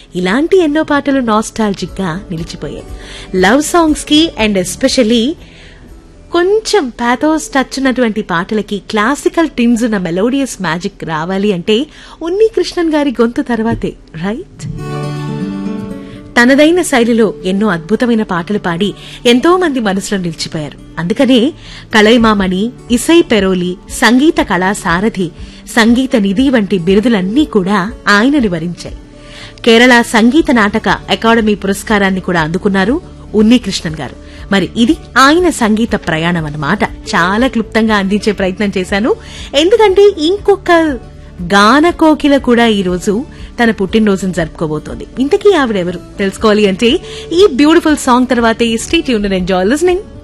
ఇలాంటి ఎన్నో పాటలు నాస్టాలజిక్ గా నిలిచిపోయాయి లవ్ సాంగ్స్ కి అండ్ ఎస్పెషలీ కొంచెం పాథోస్ టచ్ ఉన్నటువంటి పాటలకి క్లాసికల్ టిన్స్ ఉన్న మెలోడియస్ మ్యాజిక్ రావాలి అంటే ఉన్ని కృష్ణన్ గారి గొంతు తర్వాతే రైట్ తనదైన శైలిలో ఎన్నో అద్భుతమైన పాటలు పాడి ఎంతో మంది మనసులో నిలిచిపోయారు అందుకనే కళైమామణి ఇసై పెరోలి సంగీత కళా సారథి సంగీత నిధి వంటి బిరుదులన్నీ కూడా ఆయనని వరించాయి కేరళ సంగీత నాటక అకాడమీ పురస్కారాన్ని కూడా అందుకున్నారు ఉన్ని కృష్ణన్ గారు మరి ఇది ఆయన సంగీత ప్రయాణం అన్నమాట చాలా క్లుప్తంగా అందించే ప్రయత్నం చేశాను ఎందుకంటే ఇంకొక గాన కోకిల కూడా ఈ రోజు తన పుట్టినరోజును జరుపుకోబోతోంది ఇంతకీ ఆవిడెవరు తెలుసుకోవాలి అంటే ఈ బ్యూటిఫుల్ సాంగ్ తర్వాత ఈ స్టేట్ యూన్ ఎంజాయ్ లిస్నింగ్